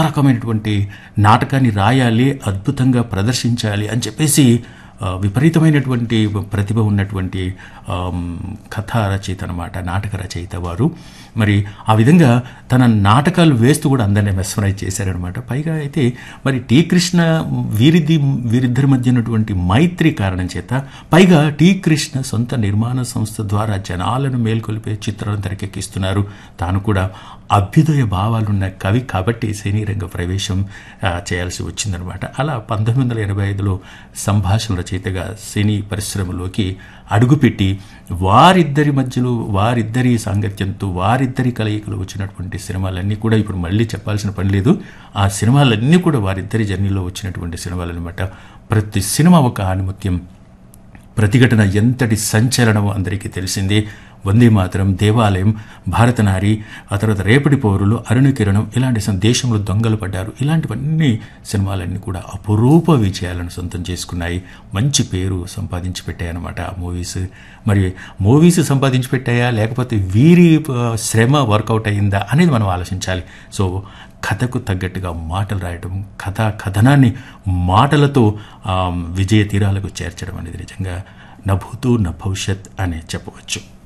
రకమైనటువంటి నాటకాన్ని రాయాలి అద్భుతంగా ప్రదర్శించాలి అని చెప్పేసి ఆ, విపరీతమైనటువంటి ప్రతిభ ఉన్నటువంటి ఆమ్, కథా రచయిత అనమాట నాటక రచయిత వారు మరి ఆ విధంగా తన నాటకాలు వేస్తూ కూడా అందరినీ మెస్మరైజ్ చేశారనమాట పైగా అయితే మరి టీ కృష్ణ వీరిది వీరిద్దరి మధ్య ఉన్నటువంటి మైత్రి కారణం చేత పైగా టీ కృష్ణ సొంత నిర్మాణ సంస్థ ద్వారా జనాలను మేల్కొల్పే చిత్రాలను తెరకెక్కిస్తున్నారు తాను కూడా అభ్యుదయ భావాలున్న కవి కాబట్టి సినీ రంగ ప్రవేశం ఆ, చేయాల్సి వచ్చిందనమాట అలా పంతొమ్మిది వందల ఎనభై ఐదులో సంభాషణ రచయితగా సినీ పరిశ్రమలోకి అడుగుపెట్టి వారిద్దరి మధ్యలో వారిద్దరి సాంగత్యంతో వారిద్దరి కలయికలు వచ్చినటువంటి సినిమాలన్నీ కూడా ఇప్పుడు మళ్ళీ చెప్పాల్సిన పని లేదు ఆ సినిమాలన్నీ కూడా వారిద్దరి జర్నీలో వచ్చినటువంటి సినిమాలు అనమాట ప్రతి సినిమా ఒక ఆనిముత్యం ప్రతిఘటన ఎంతటి సంచలనం అందరికీ తెలిసిందే వందే మాత్రం దేవాలయం భారతనారి ఆ తర్వాత రేపటి పౌరులు అరుణకిరణం ఇలాంటి సం- దేశంలో దొంగలు పడ్డారు ఇలాంటివన్నీ సినిమాలన్నీ కూడా అపురూప విజయాలను సొంతం చేసుకున్నాయి మంచి పేరు సంపాదించి పెట్టాయన్నమాట ఆ మూవీస్ మరి మూవీస్ సంపాదించి పెట్టాయా లేకపోతే వీరి ఆ, శ్రమ వర్కౌట్ అయిందా అనేది మనం ఆలోచించాలి సో కథకు తగ్గట్టుగా మాటలు రాయడం కథ కథనాన్ని మాటలతో ఆ, విజయ తీరాలకు చేర్చడం అనేది నిజంగా నభూతు న భవిష్యత్ అనే చెప్పవచ్చు